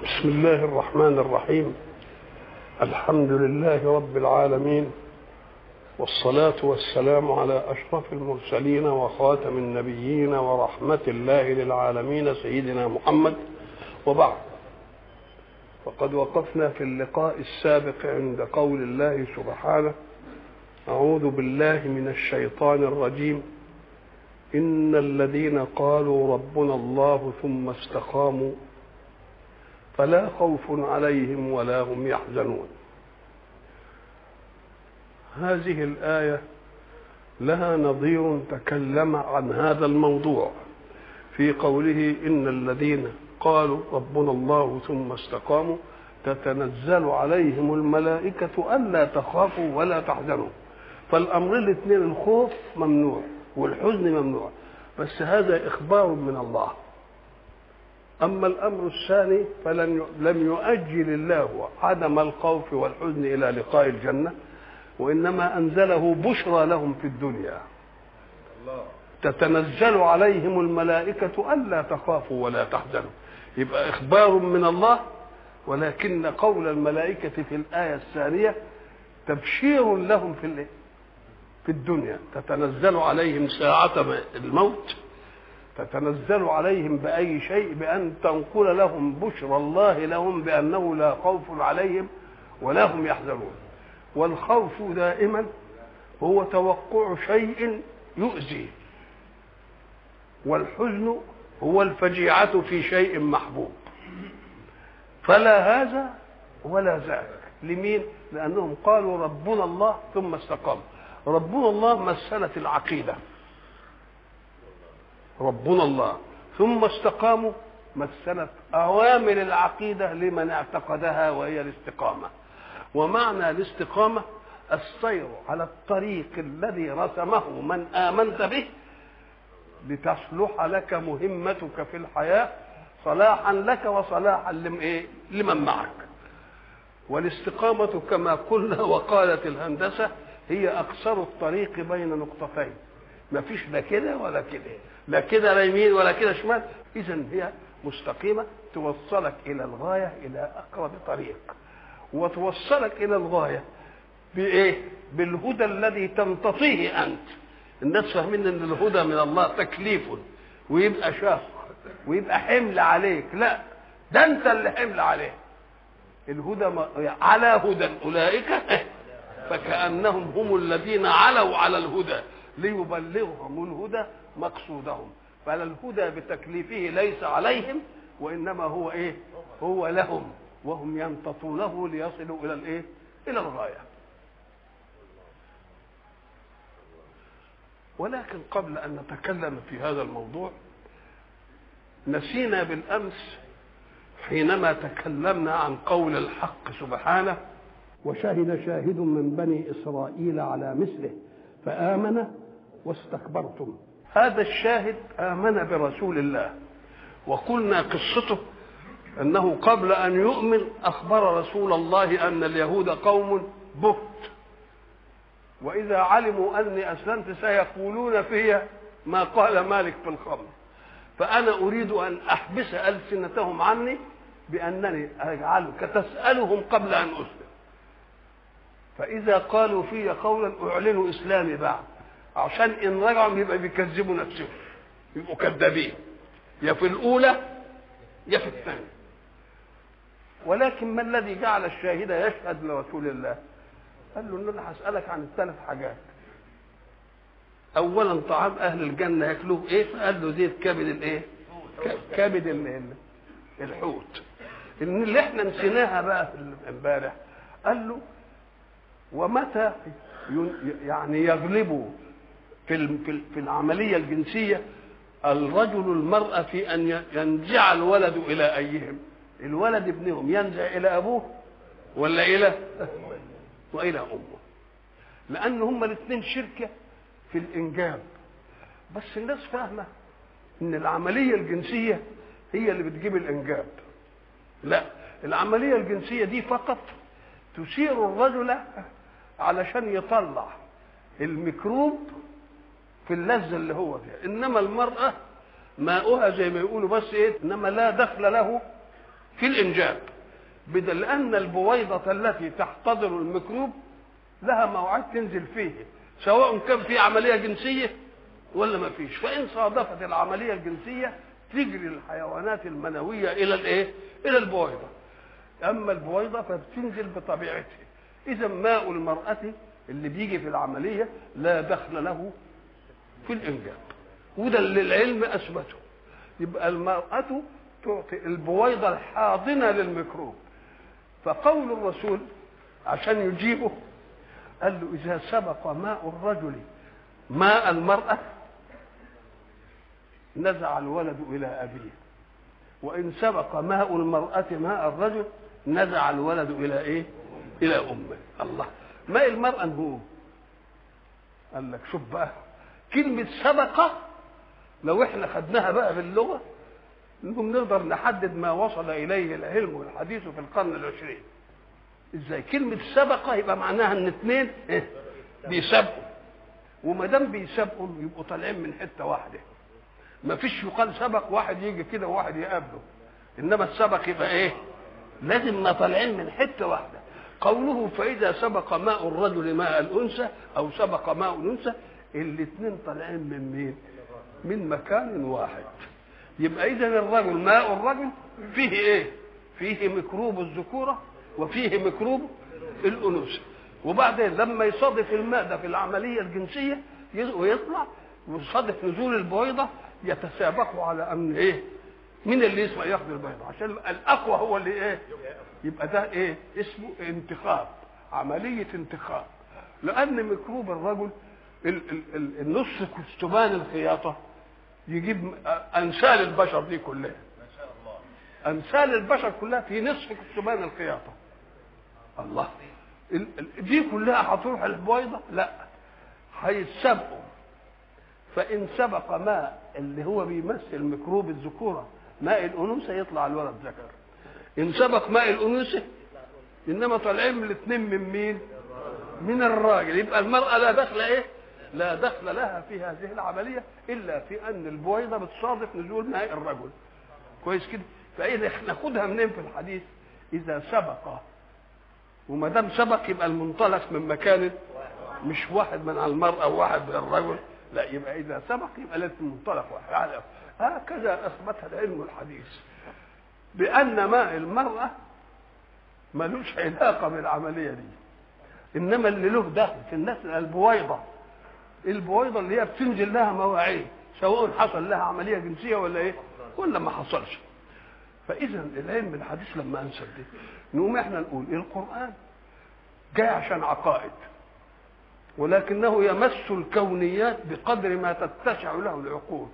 بسم الله الرحمن الرحيم الحمد لله رب العالمين والصلاة والسلام على أشرف المرسلين وخاتم النبيين ورحمة الله للعالمين سيدنا محمد وبعد فقد وقفنا في اللقاء السابق عند قول الله سبحانه أعوذ بالله من الشيطان الرجيم إن الذين قالوا ربنا الله ثم استقاموا فلا خوف عليهم ولا هم يحزنون هذه الآية لها نظير تكلم عن هذا الموضوع في قوله إن الذين قالوا ربنا الله ثم استقاموا تتنزل عليهم الملائكة ألا تخافوا ولا تحزنوا فالأمر الاثنين الخوف ممنوع والحزن ممنوع بس هذا إخبار من الله أما الأمر الثاني فلم لم يؤجل الله عدم الخوف والحزن إلى لقاء الجنة وإنما أنزله بشرى لهم في الدنيا تتنزل عليهم الملائكة ألا تخافوا ولا تحزنوا يبقى إخبار من الله ولكن قول الملائكة في الآية الثانية تبشير لهم في في الدنيا تتنزل عليهم ساعة الموت تتنزل عليهم بأي شيء بأن تنقل لهم بشرى الله لهم بأنه لا خوف عليهم ولا هم يحزنون والخوف دائما هو توقع شيء يؤذي والحزن هو الفجيعة في شيء محبوب فلا هذا ولا ذاك لمين؟ لأنهم قالوا ربنا الله ثم استقاموا ربنا الله مسألة العقيدة ربنا الله ثم استقاموا مثلت أوامر العقيدة لمن اعتقدها وهي الاستقامة ومعنى الاستقامة السير على الطريق الذي رسمه من آمنت به لتصلح لك مهمتك في الحياة صلاحا لك وصلاحا لمن معك والاستقامة كما قلنا وقالت الهندسة هي أقصر الطريق بين نقطتين ما فيش لا كده ولا كده لا كده لا يمين ولا كده شمال اذا هي مستقيمه توصلك الى الغايه الى اقرب طريق وتوصلك الى الغايه بايه بالهدى الذي تمتطيه انت الناس فاهمين ان الهدى من الله تكليف ويبقى شاق ويبقى حمل عليك لا ده انت اللي حمل عليه الهدى على هدى اولئك فكانهم هم الذين علوا على الهدى ليبلغهم الهدى مقصودهم فالهدى بتكليفه ليس عليهم وانما هو ايه هو لهم وهم يمتطونه ليصلوا الى الايه الى الغايه ولكن قبل ان نتكلم في هذا الموضوع نسينا بالامس حينما تكلمنا عن قول الحق سبحانه وشهد شاهد من بني اسرائيل على مثله فامن واستكبرتم هذا الشاهد آمن برسول الله وقلنا قصته أنه قبل أن يؤمن أخبر رسول الله أن اليهود قوم بهت وإذا علموا أني أسلمت سيقولون في ما قال مالك في الخمر فأنا أريد أن أحبس ألسنتهم عني بأنني أجعلك تسألهم قبل أن أسلم فإذا قالوا في قولا أعلن إسلامي بعد عشان ان رجعوا يبقى بيكذبوا نفسهم يبقوا كذابين يا في الاولى يا في الثانيه ولكن ما الذي جعل الشاهد يشهد لرسول الله قال له ان انا هسالك عن الثلاث حاجات اولا طعام اهل الجنه ياكلوه ايه فقال له زيت كبد الايه كبد الحوت اللي احنا نسيناها بقى امبارح قال له ومتى يعني يغلبوا في في العمليه الجنسيه الرجل المراه في ان ينزع الولد الى ايهم الولد ابنهم ينزع الى ابوه ولا الى والى امه لان هما الاثنين شركه في الانجاب بس الناس فاهمه ان العمليه الجنسيه هي اللي بتجيب الانجاب لا العمليه الجنسيه دي فقط تثير الرجل علشان يطلع الميكروب في اللذة اللي هو فيها إنما المرأة ماؤها زي ما يقولوا بس إيه إنما لا دخل له في الانجاب بدل ان البويضه التي تحتضر الميكروب لها موعد تنزل فيه سواء كان في عمليه جنسيه ولا ما فيش فان صادفت العمليه الجنسيه تجري الحيوانات المنويه الى الايه الى البويضه اما البويضه فبتنزل بطبيعتها اذا ماء المراه اللي بيجي في العمليه لا دخل له في الانجاب وده اللي العلم اثبته يبقى المراه تعطي البويضه الحاضنه للميكروب فقول الرسول عشان يجيبه قال له اذا سبق ماء الرجل ماء المراه نزع الولد الى ابيه وان سبق ماء المراه ماء الرجل نزع الولد الى ايه الى امه الله ماء المراه هو قال لك شوف بقى كلمه سبق لو احنا خدناها بقى باللغه انهم نقدر نحدد ما وصل اليه العلم والحديث في القرن العشرين ازاي كلمه سبق يبقى معناها ان اثنين إيه؟ بيسابقوا وما دام بيسابقوا يبقوا طالعين من حته واحده ما فيش يقال سبق واحد يجي كده وواحد يقابله انما السبق يبقى ايه لازم ما طالعين من حته واحده قوله فاذا سبق ماء الرجل ماء الانثى او سبق ماء الانثى الاثنين طالعين من مين من مكان واحد يبقى اذا الرجل ماء الرجل فيه ايه فيه ميكروب الذكوره وفيه ميكروب الانوثه وبعدين لما يصادف الماء ده في العمليه الجنسيه ويطلع ويصادف نزول البويضه يتسابقوا على ان ايه مين اللي يسمع ياخد البيضه عشان الاقوى هو اللي ايه يبقى ده ايه اسمه انتخاب عمليه انتخاب لان ميكروب الرجل ال ال ال النص كستبان الخياطه يجيب انسال البشر دي كلها ما شاء الله امثال البشر كلها في نصف كتبان الخياطه الله ال- ال- دي كلها هتروح البويضه لا هيتسابقوا فان سبق ماء اللي هو بيمثل ميكروب الذكوره ماء الانوثه يطلع الولد ذكر ان سبق ماء الانوثه انما طالعين من الاثنين من مين من الراجل يبقى المراه لا دخل ايه لا دخل لها في هذه العمليه الا في ان البويضه بتصادف نزول ماء الرجل كويس كده فاذا ناخدها منين في الحديث اذا سبق وما دام سبق يبقى المنطلق من مكان مش واحد من على المراه وواحد من الرجل لا يبقى اذا سبق يبقى لازم المنطلق واحد هكذا اثبتها العلم الحديث بان ماء المراه ملوش علاقه بالعمليه دي انما اللي له دخل في الناس البويضه البويضه اللي هي بتنزل لها مواعيد سواء حصل لها عمليه جنسيه ولا ايه ولا ما حصلش فاذا العلم الحديث لما انسب دي نقوم احنا نقول القران جاي عشان عقائد ولكنه يمس الكونيات بقدر ما تتسع له العقول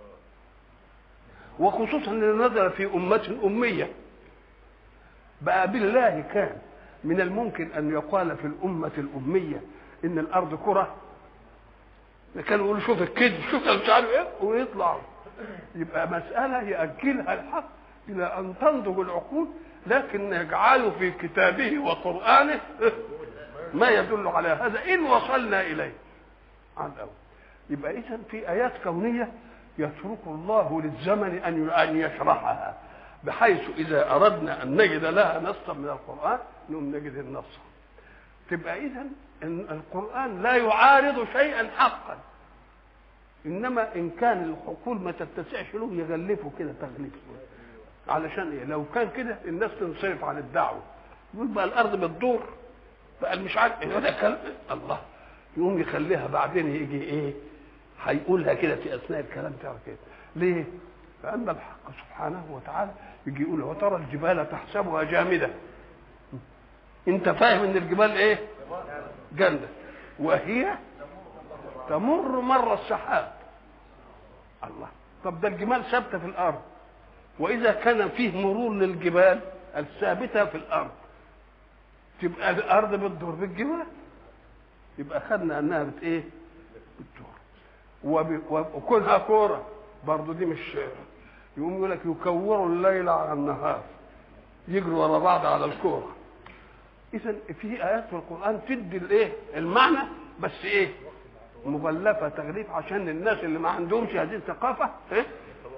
وخصوصا ان نزل في امه اميه بقى بالله كان من الممكن ان يقال في الامه الاميه ان الارض كره كانوا يقولوا شوف الكذب شوف مش عارف ايه ويطلعوا يبقى مساله ياجلها الحق الى ان تنضج العقول لكن يجعله في كتابه وقرانه ما يدل على هذا ان وصلنا اليه على الأول. يبقى اذا في ايات كونيه يترك الله للزمن ان ان يشرحها بحيث اذا اردنا ان نجد لها نصا من القران نقوم نجد النص تبقى اذا ان القران لا يعارض شيئا حقا انما ان كان العقول ما تتسعش له يغلفه كده تغليف علشان ايه لو كان كده الناس تنصرف عن الدعوه يقول بقى الارض بتدور بقى مش عارف ايه ده كلام الله يقوم يخليها بعدين يجي ايه هيقولها كده في اثناء الكلام تعرف كده ليه لان الحق سبحانه وتعالى يجي يقول وترى الجبال تحسبها جامده انت فاهم ان الجبال ايه جامده وهي تمر مر السحاب الله طب ده الجمال ثابته في الارض واذا كان فيه مرور للجبال الثابته في الارض تبقى الارض بتدور بالجبال يبقى خدنا انها بت ايه بتدور وب- وكلها كوره برضه دي مش يقوم يقول لك يكوروا الليل على النهار يجروا ورا بعض على الكوره اذا في ايات في القران تدي الايه المعنى بس ايه مغلفه تغليف عشان الناس اللي ما عندهمش هذه الثقافه ايه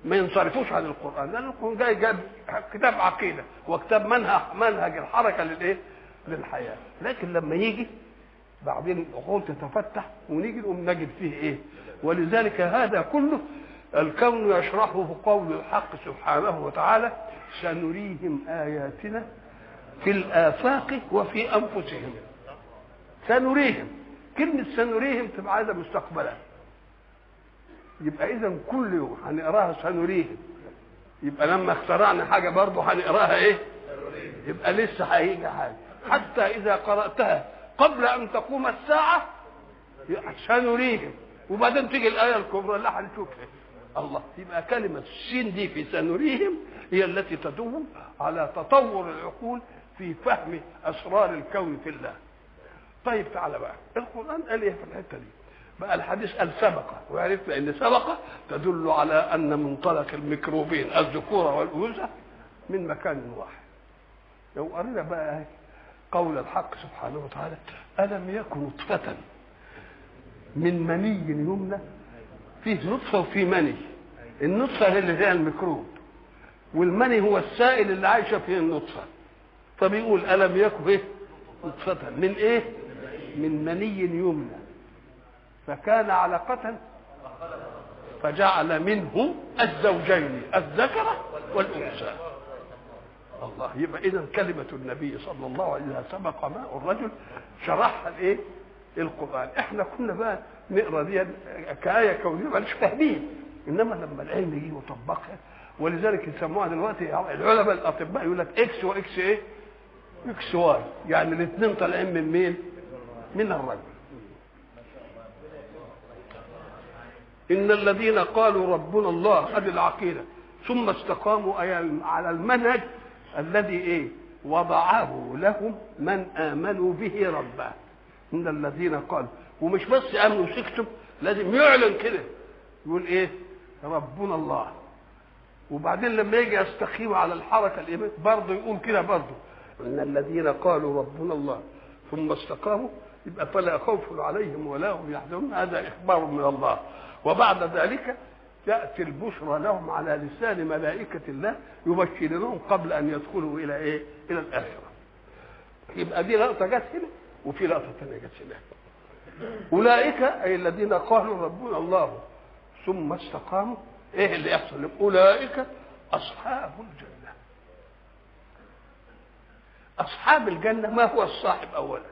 ما ينصرفوش عن القران لان القران جاي جاب كتاب عقيده وكتاب منهج منهج الحركه للايه للحياه لكن لما يجي بعدين العقول تتفتح ونيجي نقوم نجد فيه ايه ولذلك هذا كله الكون يشرحه قول الحق سبحانه وتعالى سنريهم اياتنا في الافاق وفي انفسهم سنريهم كلمه سنريهم تبقى عايزه مستقبلا يبقى اذا كل يوم هنقراها سنريهم يبقى لما اخترعنا حاجه برضه هنقراها ايه يبقى لسه هيجي حاجه حتى اذا قراتها قبل ان تقوم الساعه سنريهم وبعدين تيجي الايه الكبرى اللي هنشوفها الله يبقى كلمه السين دي في سنريهم هي التي تدل على تطور العقول في فهم اسرار الكون في الله طيب تعالى بقى القران قال ايه في الحته دي بقى الحديث قال سبق وعرفنا ان سبق تدل على ان منطلق الميكروبين الذكوره والانوثه من مكان واحد لو قرينا بقى قول الحق سبحانه وتعالى الم يكن نطفه من مني يمنى فيه نطفه وفيه مني النطفه هي اللي هي الميكروب والمني هو السائل اللي عايشه فيه النطفه فبيقول الم يكن ايه نطفه من ايه من مني يمنى فكان علقة فجعل منه الزوجين الذكر والأنثى الله يبقى إذا كلمة النبي صلى الله عليه وسلم سبق ماء الرجل شرحها الإيه؟ القرآن إحنا كنا بقى نقرا دي كآية كونية مش فاهمين إنما لما العلم يجي وطبقها ولذلك يسموها دلوقتي العلماء الأطباء يقول لك إكس وإكس إيه؟ إكس واي يعني الاثنين طالعين من مين؟ من الرجل ان الذين قالوا ربنا الله هذه العقيده ثم استقاموا على المنهج الذي ايه وضعه لهم من امنوا به ربا ان الذين قالوا ومش بس امنوا سكتوا لازم يعلن كده يقول ايه ربنا الله وبعدين لما يجي يستقيم على الحركه الايمان برضه يقول كده برضه ان الذين قالوا ربنا الله ثم استقاموا يبقى فلا خوف عليهم ولا هم يحزنون هذا اخبار من الله وبعد ذلك تأتي البشرى لهم على لسان ملائكة الله يبشرونهم قبل أن يدخلوا إلى إيه؟ إلى الآخرة. يبقى دي لقطة جت هنا وفي لقطة ثانية جت هنا. أولئك أي الذين قالوا ربنا الله ثم استقاموا إيه اللي يحصل؟ أولئك أصحاب الجنة. أصحاب الجنة ما هو الصاحب أولا؟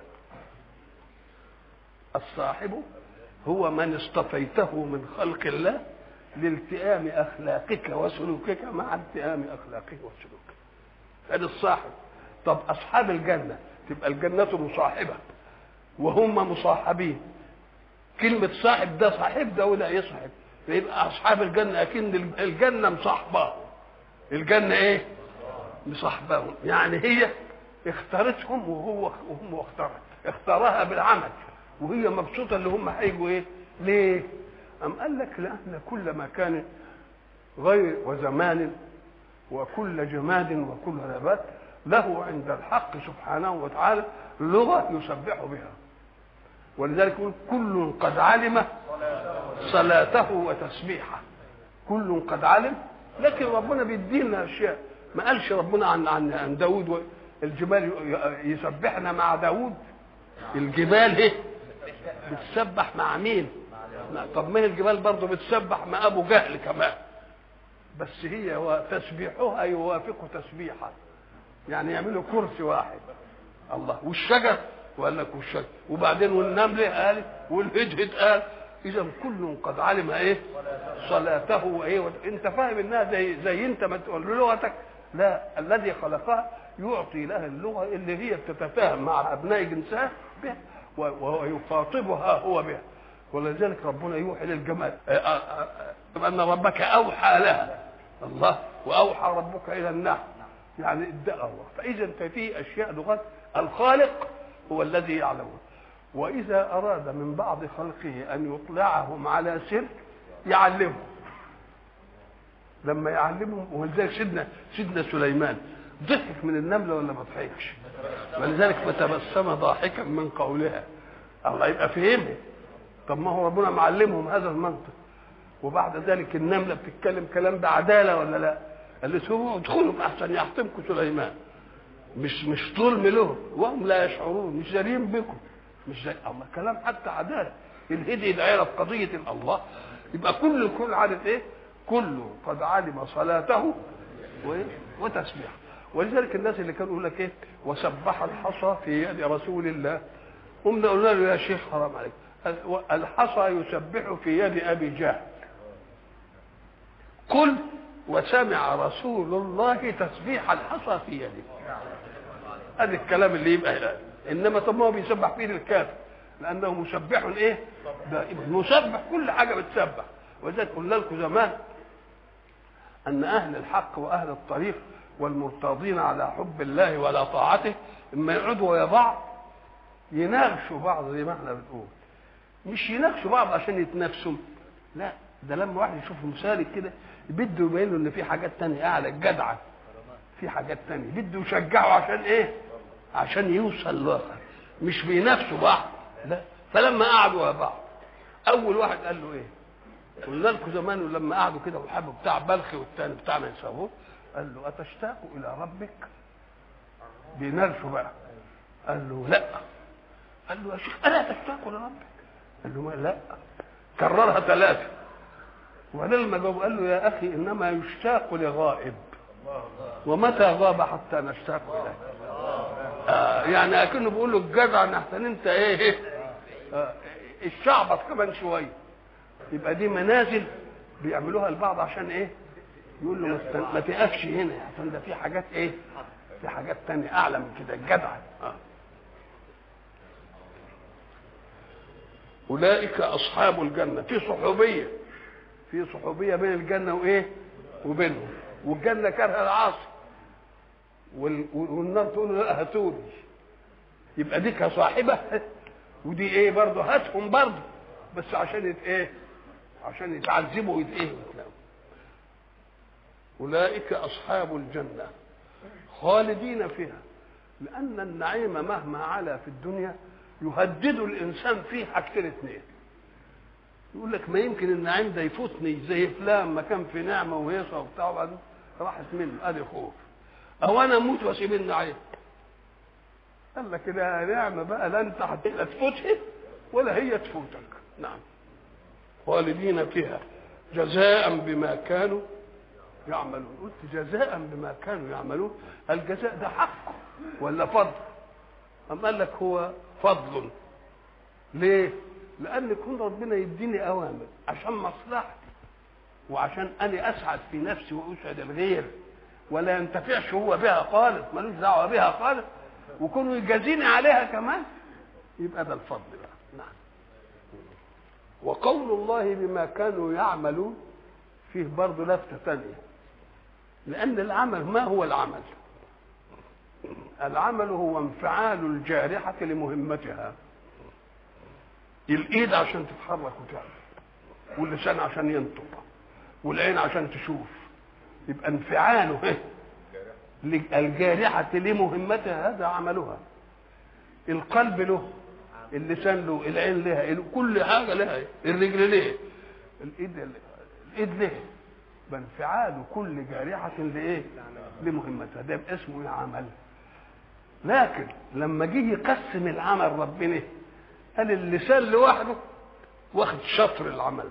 الصاحب هو من اصطفيته من خلق الله لالتئام اخلاقك وسلوكك مع التئام اخلاقه وسلوكه هذا الصاحب طب اصحاب الجنه تبقى الجنه مصاحبه وهم مصاحبين كلمة صاحب ده صاحب ده ولا يصاحب فيبقى أصحاب الجنة أكن الجنة مصاحبة الجنة إيه؟ مصاحباهم يعني هي اختارتهم وهو وهم اختارها اختارها بالعمل وهي مبسوطه اللي هم هيجوا ايه؟ ليه؟ أم قال لك لأن كل مكان غير وزمان وكل جماد وكل نبات له عند الحق سبحانه وتعالى لغة يسبح بها ولذلك يقول كل قد علم صلاته وتسبيحه كل قد علم لكن ربنا بيدينا اشياء ما قالش ربنا عن عن عن داوود الجبال يسبحنا مع داوود الجبال ايه بتسبح مع مين طب ما هي الجبال برضه بتسبح مع ابو جهل كمان بس هي تسبيحها يوافق تسبيحا يعني يعملوا كرسي واحد الله والشجر وقال لك والشجر وبعدين والنمل قال والهدهد قال اذا كل قد علم ايه صلاته وايه انت فاهم انها زي زي انت ما تقول له لغتك لا الذي خلقها يعطي لها اللغه اللي هي بتتفاهم مع ابناء جنسها بها ويخاطبها هو بها ولذلك ربنا يوحي للجمال ان ربك اوحى لها الله واوحى ربك الى النحل يعني ادعى فاذا ففي اشياء لغات الخالق هو الذي يعلمها واذا اراد من بعض خلقه ان يطلعهم على سر يعلمهم لما يعلمهم ولذلك سيدنا سيدنا سليمان ضحك من النمله ولا ما ضحكش ولذلك فتبسم ضاحكا من قولها الله يبقى فهمه طب ما هو ربنا معلمهم هذا المنطق وبعد ذلك النمله بتتكلم كلام بعداله ولا لا قالت هو ادخلوا احسن يحطمكم سليمان مش مش ظلم له وهم لا يشعرون مش دارين بكم مش زي الله كلام حتى عداله الهدي العيله في قضيه الله يبقى كل الكل عارف ايه كله قد علم صلاته وتسبيحه ولذلك الناس اللي كانوا يقول لك ايه وسبح الحصى في يد رسول الله قمنا قلنا له يا شيخ حرام عليك الحصى يسبح في يد ابي جهل قل وسمع رسول الله تسبيح الحصى في يده هذا الكلام اللي يبقى انما طب ما هو بيسبح في ايد الكافر لانه مسبح ايه دائما مسبح كل حاجه بتسبح ولذلك قلنا لكم زمان ان اهل الحق واهل الطريق والمرتاضين على حب الله ولا طاعته اما يقعدوا ويا بعض يناقشوا بعض زي ما احنا بنقول مش يناقشوا بعض عشان يتنافسوا لا ده لما واحد يشوف مسالك كده بده يبين له ان في حاجات تانية اعلى الجدعه في حاجات تانية بده يشجعه عشان ايه عشان يوصل لاخر مش بينافسوا بعض لا فلما قعدوا يا بعض اول واحد قال له ايه قلنا لكم زمان لما قعدوا كده والحب بتاع بلخي والتاني بتاع نيسابور قال له اتشتاق الى ربك بيناقشوا بقى قال له لا قال له يا شيخ الا تشتاق لربك قال له ما لا كررها ثلاثه وبعدين لما جاوب قال له يا اخي انما يشتاق لغائب ومتى غاب حتى نشتاق اليه آه يعني اكنه بيقول له الجدع ان احسن انت ايه آه الشعبط كمان شويه يبقى دي منازل بيعملوها لبعض عشان ايه يقول له ما است- ما تقفش هنا عشان ده في حاجات ايه في حاجات تانية اعلى من كده الجدع آه. اولئك اصحاب الجنه في صحوبيه في صحوبيه بين الجنه وايه وبينهم والجنه كارهه العاصي وال- والنار تقول له لا هاتوني يبقى دي كصاحبه ودي ايه برضه هاتهم برضه بس عشان يت ايه عشان يتعذبوا ويت ايه ويتلاقوا. اولئك اصحاب الجنه خالدين فيها لان النعيم مهما علا في الدنيا يهدد الانسان فيه حاجتين اثنين يقول لك ما يمكن النعيم ده يفوتني زي فلان ما كان في نعمه وهيصه وبتاع وبعدين راحت منه ادي خوف او انا اموت واسيب النعيم قال لك ده نعمه بقى لا انت هتبقى تفوتها ولا هي تفوتك نعم خالدين فيها جزاء بما كانوا يعملون قلت جزاء بما كانوا يعملون الجزاء ده حق ولا فضل أم قال لك هو فضل ليه لأن يكون ربنا يديني أوامر عشان مصلحتي وعشان أنا أسعد في نفسي وأسعد الغير ولا ينتفعش هو بها خالص ملوش دعوة بها خالص وكونوا يجازيني عليها كمان يبقى ده الفضل بقى نعم وقول الله بما كانوا يعملون فيه برضه لفتة ثانية لأن العمل ما هو العمل؟ العمل هو انفعال الجارحة لمهمتها الإيد عشان تتحرك وتعمل واللسان عشان ينطق والعين عشان تشوف يبقى انفعاله الجارحة لمهمتها هذا عملها القلب له اللسان له العين لها كل حاجة لها الرجل ليه الإيد الإيد ليه بانفعال كل جارحة لإيه؟ لمهمتها ده يبقى اسمه إيه عمل لكن لما جه يقسم العمل ربنا قال اللسان لوحده واخد شطر العمل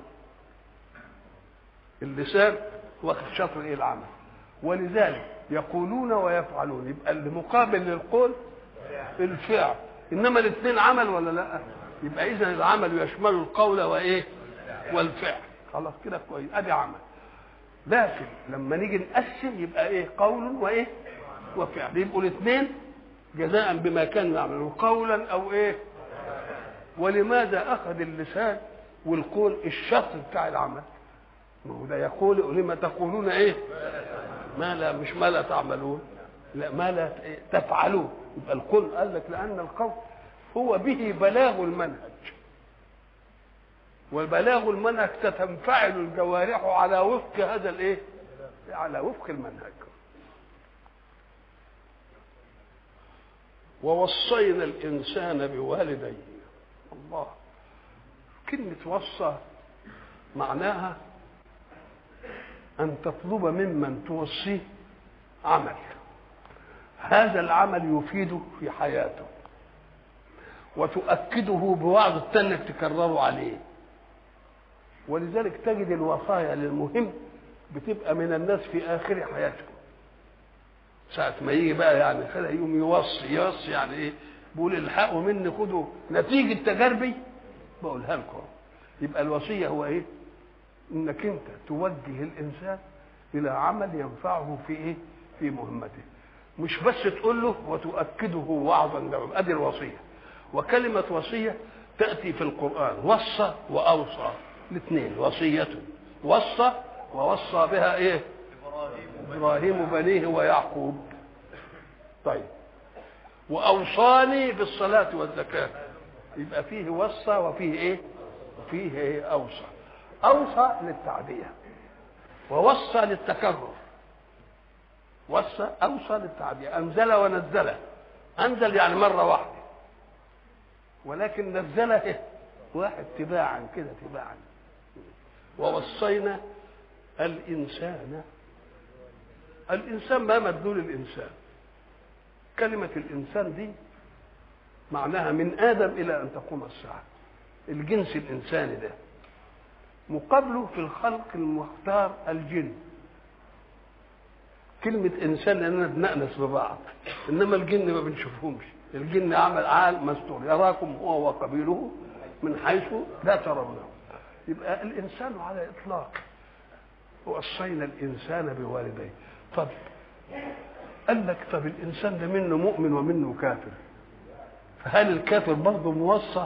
اللسان واخد شطر ايه العمل ولذلك يقولون ويفعلون يبقى المقابل للقول الفعل انما الاثنين عمل ولا لا يبقى اذا العمل يشمل القول وايه والفعل خلاص كده كويس ادي عمل لكن لما نيجي نقسم يبقى ايه قول وايه وفعل يبقوا الاثنين جزاء بما كانوا يعملون قولا او ايه ولماذا اخذ اللسان والقول الشطر بتاع العمل ما هو ده يقول لما تقولون ايه ما لا مش ما لا تعملون لا ما لا تفعلون يبقى القول قال لك لان القول هو به بلاغ المنهج وبلاغ المنهج تتنفعل الجوارح على وفق هذا الايه على وفق المنهج ووصينا الانسان بوالديه الله كلمه وصى معناها أن تطلب ممن توصيه عمل هذا العمل يفيده في حياته وتؤكده بوعظ التانية تكرره عليه ولذلك تجد الوصايا للمهم بتبقى من الناس في آخر حياتهم ساعة ما يجي بقى يعني خلق يقوم يوصي يوصي يعني ايه بيقول الحقوا مني خدوا نتيجة تجاربي بقولها لكم يبقى الوصية هو ايه انك انت توجه الانسان الى عمل ينفعه في ايه في مهمته مش بس تقول له وتؤكده وعظا له ادي الوصيه وكلمه وصيه تاتي في القران وصى واوصى الاثنين وصيه وصى ووصى بها ايه ابراهيم بنيه ويعقوب طيب واوصاني بالصلاه والزكاه يبقى فيه وصى وفيه ايه وفيه ايه اوصى اوصى للتعبيه ووصى للتكرر وصى اوصى للتعبيه انزل ونزل انزل يعني مره واحده ولكن نزله واحد تباعا كده تباعا ووصينا الانسان الانسان ما مدلول الانسان كلمه الانسان دي معناها من ادم الى ان تقوم الساعه الجنس الانساني ده مقابله في الخلق المختار الجن كلمة إنسان لأننا بنأنس ببعض إنما الجن ما بنشوفهمش الجن عمل عال مستور يراكم هو وقبيله من حيث لا ترونه يبقى الإنسان على إطلاق وصينا الإنسان بوالديه طب قال لك طب الإنسان ده منه مؤمن ومنه كافر فهل الكافر برضه موصى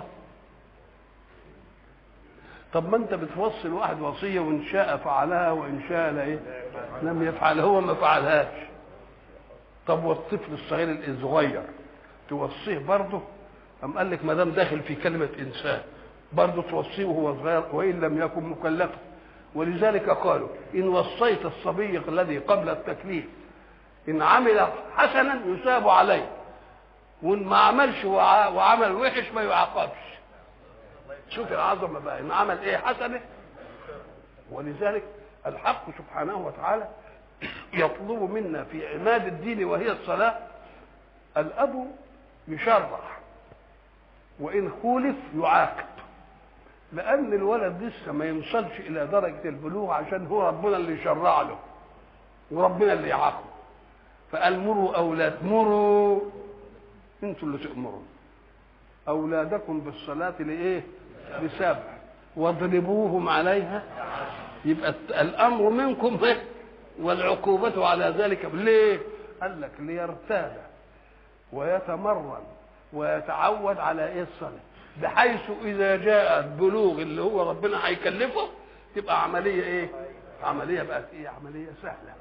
طب ما انت بتوصي الواحد وصيه وان شاء فعلها وان شاء لا ايه لم يفعل هو ما فعلهاش طب والطفل الصغير الصغير توصيه برضه أم قال لك ما دام داخل في كلمة إنسان برضه توصيه وهو صغير وإن لم يكن مكلفا ولذلك قالوا إن وصيت الصبي الذي قبل التكليف إن عمل حسنا يثاب عليه وإن ما عملش وعمل وحش ما يعاقبش شوف العظمه بقى ان عمل ايه حسنه ولذلك الحق سبحانه وتعالى يطلب منا في عماد الدين وهي الصلاه الاب يشرع وان خولف يعاقب لان الولد لسه ما يوصلش الى درجه البلوغ عشان هو ربنا اللي يشرع له وربنا اللي يعاقبه فقال مروا اولاد مروا انتوا اللي تامروا اولادكم بالصلاه لايه بسبع واضربوهم عليها يبقى الامر منكم والعقوبة على ذلك ليه؟ قال لك ليرتاد ويتمرن ويتعود على ايه الصلاة بحيث اذا جاء البلوغ اللي هو ربنا هيكلفه تبقى عملية ايه؟ عملية بقت ايه؟ عملية سهلة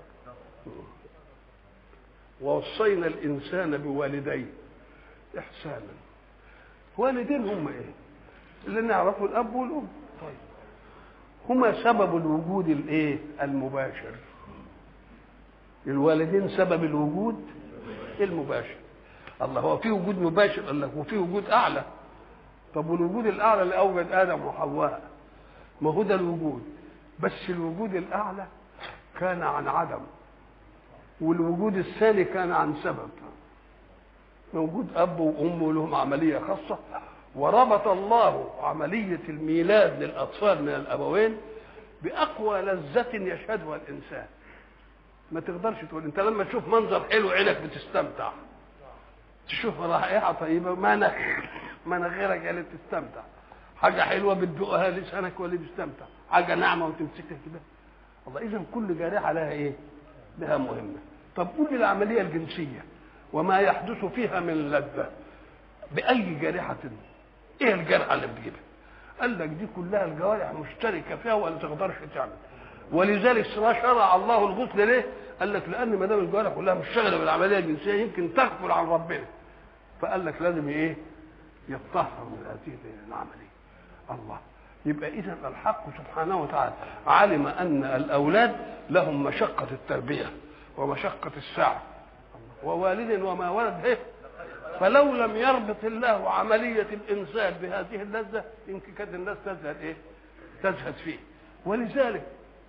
ووصينا الانسان بوالديه احسانا والدين هم ايه؟ اللي نعرفه الاب والام طيب هما سبب الوجود الايه المباشر الوالدين سبب الوجود المباشر الله هو في وجود مباشر قال لك وفي وجود اعلى طب والوجود الاعلى اللي اوجد ادم وحواء ما هو ده الوجود بس الوجود الاعلى كان عن عدم والوجود الثاني كان عن سبب موجود اب وام ولهم عمليه خاصه وربط الله عملية الميلاد للأطفال من الأبوين بأقوى لذة يشهدها الإنسان ما تقدرش تقول أنت لما تشوف منظر حلو عينك بتستمتع تشوف رائحة طيبة مناخ مناخيرك اللي بتستمتع حاجة حلوة بتدوقها لسانك واللي بيستمتع حاجة ناعمة وتمسكها كده الله إذا كل جارحة لها إيه؟ لها مهمة طب قول لي العملية الجنسية وما يحدث فيها من لذة بأي جارحة ايه الجرحه اللي بتجيبها قال لك دي كلها الجوارح مشتركه فيها ولا تقدرش تعمل ولذلك شرع الله الغسل ليه؟ قال لك لان ما دام الجوارح كلها مشتغله بالعمليه الجنسيه يمكن تغفل عن ربنا فقال لك لازم ايه؟ يتطهر من هذه العمليه الله يبقى اذا الحق سبحانه وتعالى علم ان الاولاد لهم مشقه التربيه ومشقه السعي ووالد وما ولد ايه فلو لم يربط الله عملية الإنسان بهذه اللذة يمكن كانت الناس تزهد إيه؟ تزهد فيه ولذلك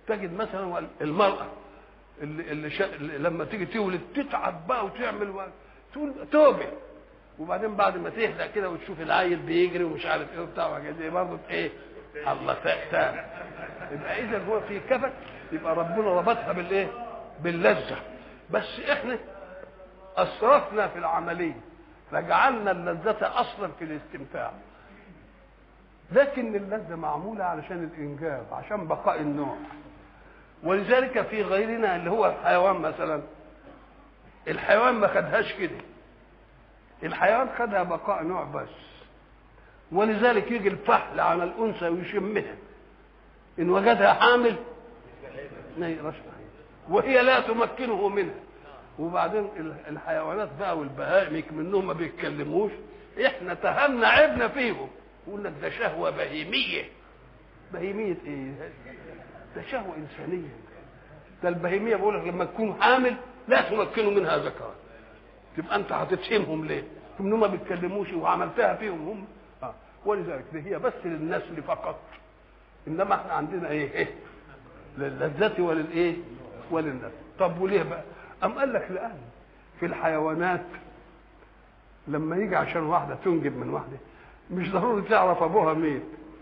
تجد مثلا المراه اللي, اللي, شا... اللي لما تيجي تولد تتعب بقى وتعمل و... تقول توبه وبعدين بعد ما تهدى كده وتشوف العيل بيجري ومش عارف ايه وبتاع وحاجات دي برضه ايه الله تأتى يبقى اذا هو في كبت يبقى ربنا ربطها بالايه باللذه بس احنا اسرفنا في العمليه فجعلنا اللذه اصلا في الاستمتاع لكن اللذه معموله علشان الانجاب عشان بقاء النوع ولذلك في غيرنا اللي هو الحيوان مثلا الحيوان ما خدهاش كده الحيوان خدها بقاء نوع بس ولذلك يجي الفحل على الانثى ويشمها ان وجدها حامل ما يقراش وهي لا تمكنه منها وبعدين الحيوانات بقى والبهائم منهم ما بيتكلموش احنا تهمنا عيبنا فيهم يقول لك ده شهوه بهيميه بهيميه ايه ده شهوه انسانيه ده البهيميه بقول لك لما تكون حامل لا تمكنوا منها ذكرا تبقى انت هتتهمهم ليه؟ انهم ما بيتكلموش وعملتها فيهم هم آه. ولذلك دي هي بس للنسل فقط انما احنا عندنا ايه؟ ايه؟ للذة وللايه؟ وللنسل طب وليه بقى؟ أم قال لك لأن في الحيوانات لما يجي عشان واحدة تنجب من واحدة مش ضروري تعرف أبوها مين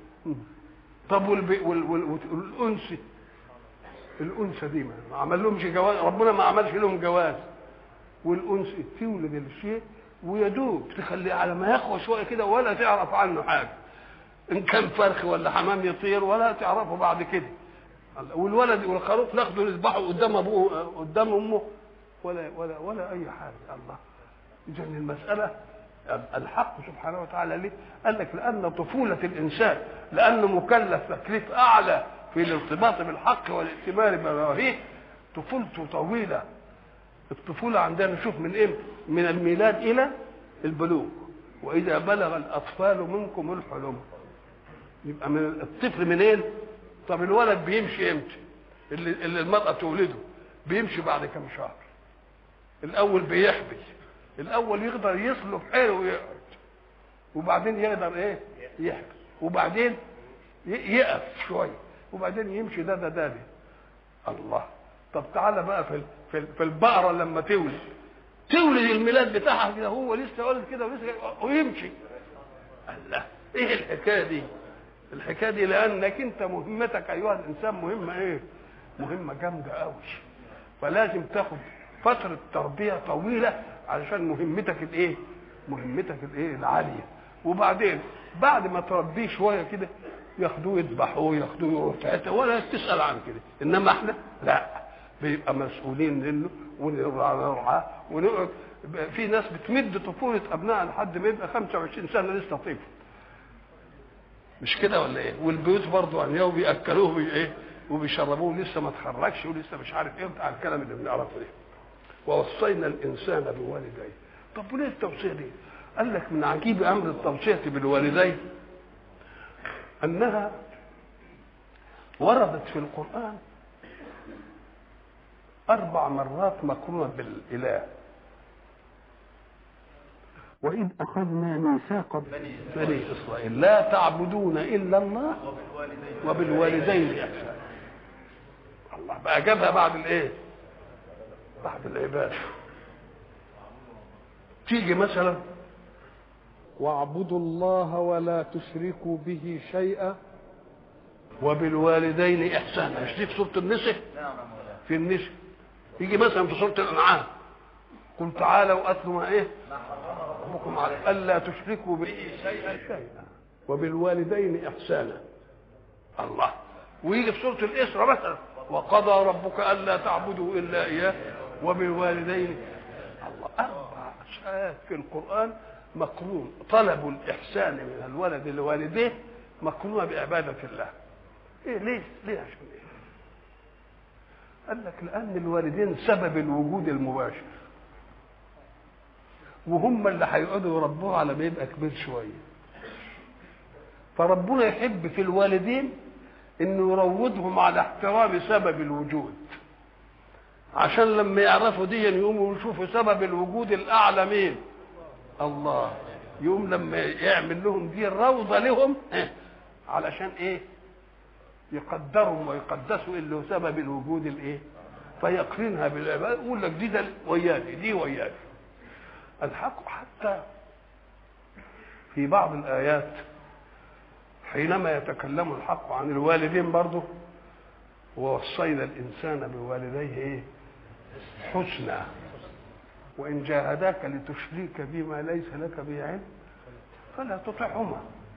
طب والبي وال وال والأنثى الأنثى دي ما عمل لهمش جواز ربنا ما عملش لهم جواز والأنثى تولد الشيء ويدوب تخليه على ما يخوى شوية كده ولا تعرف عنه حاجة إن كان فرخ ولا حمام يطير ولا تعرفه بعد كده والولد والخروف ناخده نذبحه قدام ابوه قدام امه ولا ولا ولا اي حاجه الله اذا المساله الحق سبحانه وتعالى ليه؟ قال لك لان طفوله الانسان لانه مكلف تكليف اعلى في الارتباط بالحق والائتمان بمواهيه طفولته طويله الطفوله عندنا نشوف من ايه؟ من الميلاد الى البلوغ واذا بلغ الاطفال منكم الحلم يبقى من الطفل منين؟ طب الولد بيمشي امتى؟ اللي, اللي المرأة تولده بيمشي بعد كم شهر الأول بيحبس الأول يقدر يصلب حيله ويقعد وبعدين يقدر إيه؟ يحبس وبعدين يقف شوية وبعدين يمشي ده ده ده, ده. الله طب تعالى بقى في في, في البقرة لما تولد تولد الميلاد بتاعها كده هو لسه ولد كده ولسه ويمشي الله ايه الحكايه دي؟ الحكايه دي لانك انت مهمتك ايها الانسان مهمه ايه؟ مهمه جامده قوي فلازم تاخد فتره تربيه طويله علشان مهمتك الايه؟ مهمتك الايه؟ العاليه وبعدين بعد ما تربيه شويه كده ياخدوه يذبحوه ياخدوه يروح في حته ولا تسال عن كده انما احنا لا بيبقى مسؤولين منه ونرعاه ونقعد في ناس بتمد طفوله ابنائها لحد ما يبقى 25 سنه لسه طفل مش كده ولا ايه والبيوت برضه عمياء وبياكلوه بي ايه وبيشربوه لسه ما اتخرجش ولسه مش عارف ايه بتاع الكلام اللي بنعرفه ده ووصينا الانسان بوالديه طب وليه التوصيه دي قال لك من عجيب امر التوصيه بالوالدين انها وردت في القران اربع مرات مقرونه بالاله وإذ أخذنا ميثاق بني إسرائيل لا تعبدون إلا الله وبالوالدين إحسانا الله بقى جابها بعد الإيه؟ بعد العبادة تيجي مثلا واعبدوا الله ولا تشركوا به شيئا وبالوالدين إحسانا مش دي في سورة النساء؟ في النساء يجي مثلا في سورة الأنعام قل تعالوا أتلوا ما إيه؟ ربكم على ألا تشركوا به شيئا شيئا وبالوالدين إحسانا الله ويجي في سورة الإسراء مثلا وقضى ربك ألا تعبدوا إلا إياه وبالوالدين الله أربع أشياء في القرآن مقرون طلب الإحسان من الولد لوالديه مقرونة بعبادة الله إيه ليه؟ ليه عشان إيه؟ قال لك لأن الوالدين سبب الوجود المباشر وهم اللي هيقعدوا يربوه على ما يبقى كبير شويه فربنا يحب في الوالدين انه يروضهم على احترام سبب الوجود عشان لما يعرفوا دي يقوموا يشوفوا سبب الوجود الاعلى مين الله يقوم لما يعمل لهم دي روضه لهم علشان ايه يقدرهم ويقدسوا اللي هو سبب الوجود الايه فيقرنها بالعباد يقول لك دي ده ويادي دي ويادي الحق حتى في بعض الآيات حينما يتكلم الحق عن الوالدين برضه ووصينا الإنسان بوالديه إيه؟ حسنا وإن جاهداك لتشرك بما ليس لك به علم فلا تطعهما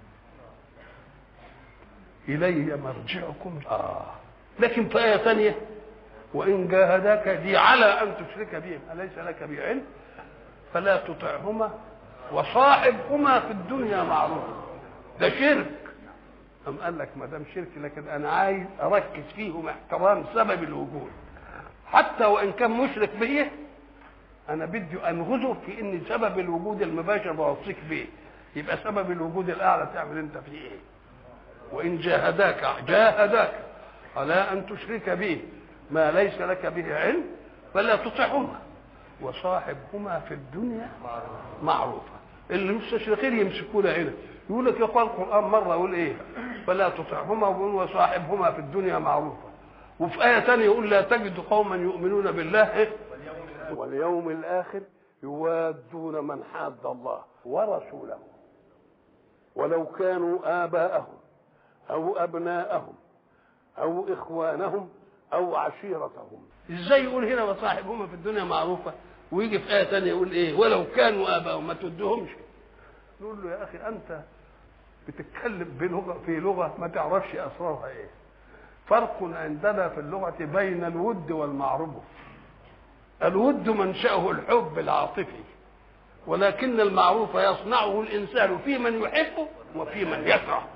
إلي مرجعكم آه لكن في آية ثانية وإن جاهداك دي على أن تشرك به ما ليس لك به علم فلا تطعهما وصاحبهما في الدنيا معروفا ده شرك أم قال لك ما دام شرك لكن أنا عايز أركز فيهم احترام سبب الوجود حتى وإن كان مشرك به أنا بدي أنغزه في إن سبب الوجود المباشر بوصيك به يبقى سبب الوجود الأعلى تعمل أنت فيه إيه؟ وإن جاهداك جاهداك على أن تشرك به ما ليس لك به علم فلا تطعهما وصاحبهما في الدنيا معروفا اللي مستشرقين يمسكونا هنا يقول لك يقال القرآن مرة يقول إيه فلا تطعهما وصاحبهما في الدنيا معروفا وفي آية ثانية يقول لا تجد قوما يؤمنون بالله إيه؟ واليوم الآخر يوادون من حاد الله ورسوله ولو كانوا آباءهم أو أبناءهم أو إخوانهم أو عشيرتهم إزاي يقول هنا وصاحبهما في الدنيا معروفة ويجي في آية ثانية يقول إيه ولو كانوا آباءهم ما تدهمش نقول له يا أخي أنت بتتكلم بلغة في لغة ما تعرفش أسرارها إيه فرق عندنا في اللغة بين الود والمعروف الود منشأه الحب العاطفي ولكن المعروف يصنعه الإنسان في من يحبه وفي من يكره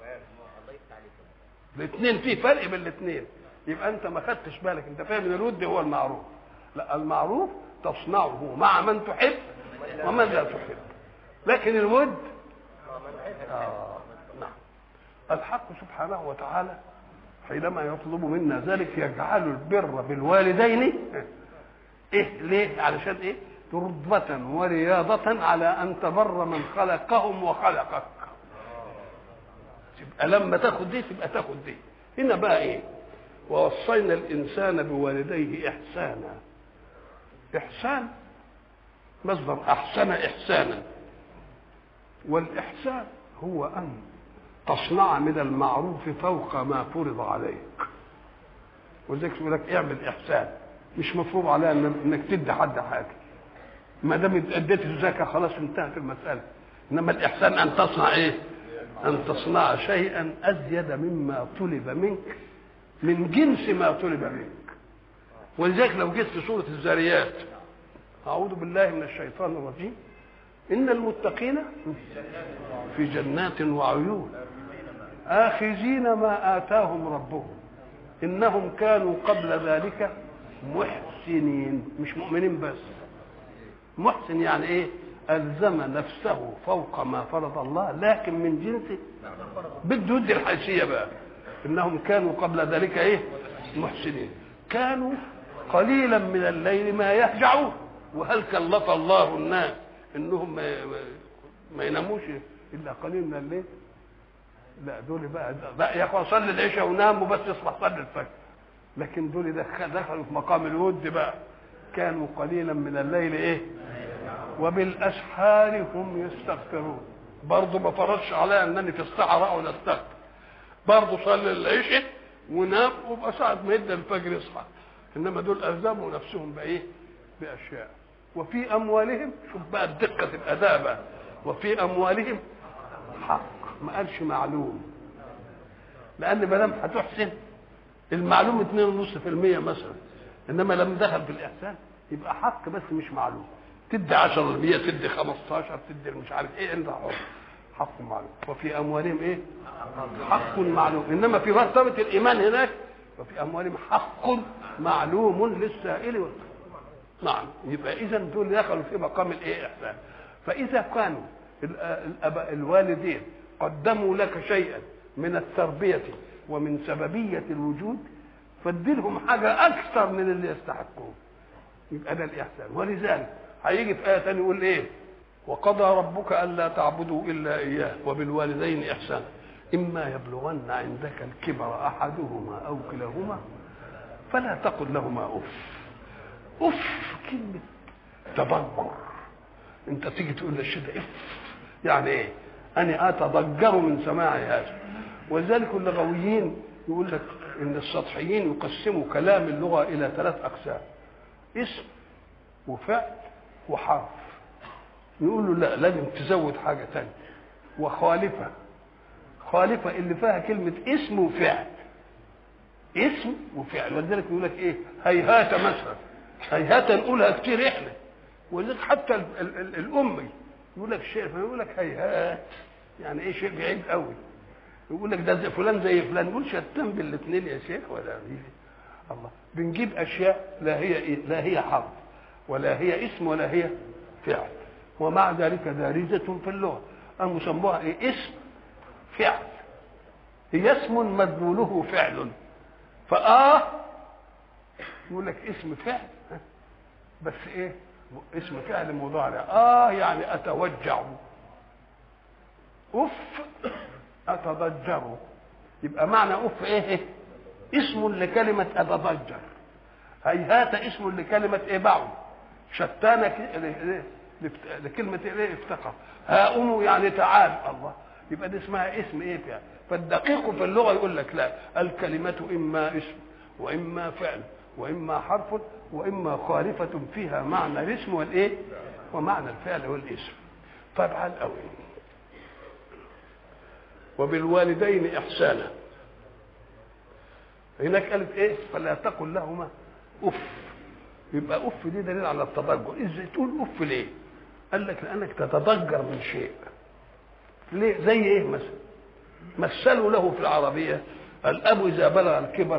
الاثنين في فرق بين الاثنين يبقى انت ما خدتش بالك انت فاهم ان الود هو المعروف لا المعروف تصنعه مع من تحب ومن لا تحب لكن الود آه نعم الحق سبحانه وتعالى حينما يطلب منا ذلك يجعل البر بالوالدين ايه ليه علشان ايه تربة ورياضة على ان تبر من خلقهم وخلقك تبقى لما تاخد دي تبقى تاخد دي هنا بقى ايه ووصينا الانسان بوالديه احسانا احسان مصدر احسن احسانا والاحسان هو ان تصنع من المعروف فوق ما فرض عليك ولذلك يقول لك اعمل احسان مش مفروض عليها انك تدي حد حاجه ما دام اديت الزكاه خلاص انتهت المساله انما الاحسان ان تصنع ايه ان تصنع شيئا ازيد مما طلب منك من جنس ما طلب منك ولذلك لو جيت في سوره الذاريات اعوذ بالله من الشيطان الرجيم ان المتقين في جنات وعيون آخذين ما آتاهم ربهم إنهم كانوا قبل ذلك محسنين مش مؤمنين بس محسن يعني إيه ألزم نفسه فوق ما فرض الله لكن من جنس بده يدي الحيثية بقى إنهم كانوا قبل ذلك إيه محسنين كانوا قليلا من الليل ما يهجعون وهل كلف الله الناس انهم ما, ما يناموش الا قليل من الليل لا دول بقى بقى يا اخوان صلي العشاء ونام وبس يصبح صلي الفجر لكن دول دخلوا في مقام الود بقى كانوا قليلا من الليل ايه وبالاسحار هم يستغفرون برضه ما فرضش عليا انني في الساعه اقعد استغفر برضه صلي العشاء ونام وبقى ساعه ما يدى الفجر يصحى انما دول الزموا نفسهم بايه باشياء وفي اموالهم شوف بقى دقه الاداء بقى وفي اموالهم حق ما قالش معلوم لان ما دام هتحسن المعلوم 2.5% مثلا انما لما دخل في الاحسان يبقى حق بس مش معلوم تدي 10% تدي 15 تدي مش عارف ايه انت حر حق معلوم وفي اموالهم ايه حق معلوم انما في مرتبه الايمان هناك وفي اموالهم حق معلوم للسائل والمحروم نعم يبقى اذا دول دخلوا في مقام الايه احسان فاذا كانوا الأباء الوالدين قدموا لك شيئا من التربيه ومن سببيه الوجود فاديلهم حاجه اكثر من اللي يستحقوه يبقى ده الاحسان ولذلك هيجي في ايه ثانيه يقول ايه وقضى ربك الا تعبدوا الا اياه وبالوالدين احسانا إما يبلغن عندك الكبر أحدهما أو كلاهما فلا تقل لهما أف أف كلمة تضجر أنت تيجي تقول للشيء ده أف يعني إيه؟ أنا أتضجر من سماع هذا ولذلك اللغويين يقول لك إن السطحيين يقسموا كلام اللغة إلى ثلاث أقسام اسم وفعل وحرف يقول له لا لازم تزود حاجة تانية وخالفة خالفة اللي فيها كلمة اسم وفعل اسم وفعل ولذلك يقول لك ايه هيهات مثلا هيهات نقولها كتير احنا ولذلك حتى ال ال ال الامي يقول لك شيء فيقول لك هيهات يعني ايه شيء بعيد قوي يقول لك ده زي فلان زي فلان يقول شتان بالاثنين يا شيخ ولا إيه؟ الله بنجيب اشياء لا هي إيه؟ لا هي حرف ولا هي اسم ولا هي فعل ومع ذلك دارجة في اللغة قاموا سموها ايه اسم فعل هي اسم مدلوله فعل فآه يقول لك اسم فعل بس ايه اسم فعل مضارع اه يعني اتوجع اف اتضجر يبقى معنى اف ايه اسم لكلمة اتضجر هيهات اسم لكلمة ايه بعض شتان لكلمة ايه افتقر هاؤم يعني تعال الله يبقى دي اسمها اسم ايه فيها فالدقيق في اللغة يقول لك لا الكلمة اما اسم واما فعل واما حرف واما خالفة فيها معنى الاسم والايه ومعنى الفعل والاسم فافعل قوي وبالوالدين احسانا هناك قالت ايه فلا تقل لهما اف يبقى اف دي دليل على التضجر ازاي تقول اف ليه قال لك لانك تتضجر من شيء ليه زي ايه مثلا مثلوا له في العربيه الاب اذا بلغ الكبر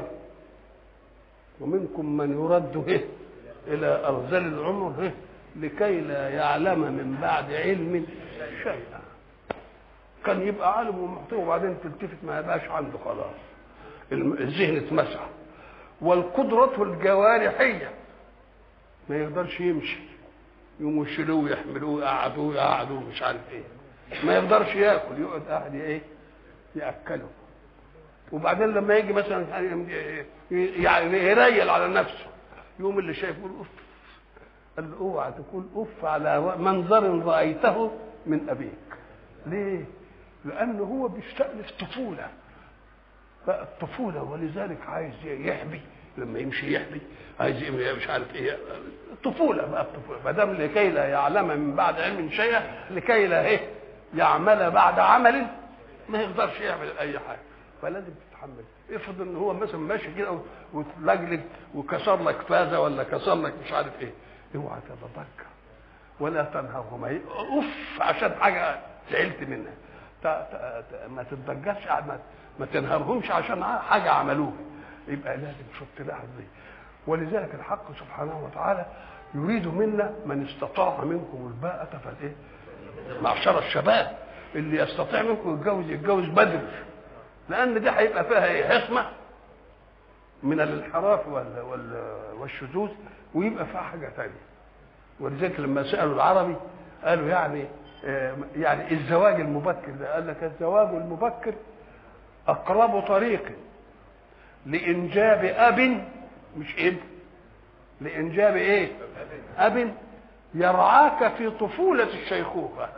ومنكم من يرد إيه الى ارذل العمر إيه لكي لا يعلم من بعد علم شيئا كان يبقى عالم ومحتوى وبعدين تلتفت ما يبقاش عنده خلاص الذهن اتمسح والقدرة الجوارحية ما يقدرش يمشي يقوموا يشيلوه ويحملوه يقعدوه يقعدوه مش عارف ايه ما يقدرش ياكل يقعد قاعد ايه ياكله وبعدين لما يجي مثلا يعني يريل على نفسه يقوم اللي شايف يقول اف قال له اوعى تقول اف على منظر رايته من ابيك ليه؟ لانه هو بيشتاق للطفوله بقى الطفوله ولذلك عايز يحبي لما يمشي يحبي عايز مش عارف ايه الطفوله بقى الطفوله ما دام لكي لا يعلم من بعد علم شيئا لكي لا ايه يعمل بعد عمل ما يقدرش يعمل اي حاجه فلازم تتحمل افرض ان هو مثلا ماشي كده وتلجلج وكسر لك فازه ولا كسر لك مش عارف ايه اوعى تتذكر ولا تنهرهما اوف عشان حاجه زعلت منها ما تتضجرش ما, ما تنهرهمش عشان حاجه عملوها يبقى لازم شوف تلاحظ دي ولذلك الحق سبحانه وتعالى يريد منا من استطاع منكم الباءة فالايه؟ معشر الشباب اللي يستطيع منكم يتجوز يتجوز بدري لان دي هيبقى فيها ايه؟ حصمه من الانحراف وال وال والشذوذ ويبقى فيها حاجه ثانيه ولذلك لما سالوا العربي قالوا يعني يعني الزواج المبكر ده قال لك الزواج المبكر اقرب طريق لانجاب اب مش ابن لانجاب ايه اب يرعاك في طفوله الشيخوخه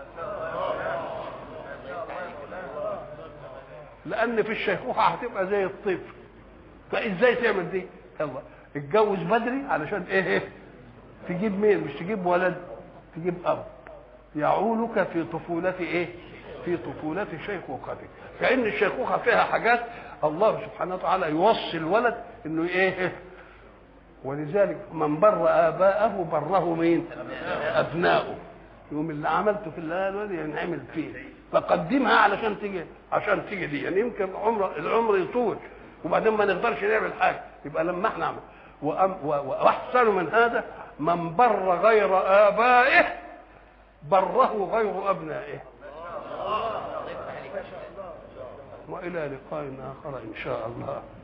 لان في الشيخوخه هتبقى زي الطفل فازاي تعمل دي يلا اتجوز بدري علشان ايه, إيه؟ تجيب مين مش تجيب ولد تجيب اب يعولك في طفولة ايه في طفولة شيخوختك كأن الشيخوخة فيها حاجات الله سبحانه وتعالى يوصي الولد انه ايه ولذلك من بر اباءه بره مين ابناؤه يوم اللي عملته في الولد ينعمل فيه فقدمها علشان تيجي عشان تيجي دي يعني يمكن عمر العمر يطول وبعدين ما نقدرش نعمل حاجه يبقى لما احنا نعمل واحسن من هذا من بر غير ابائه بره غير ابنائه والى لقاء اخر ان شاء الله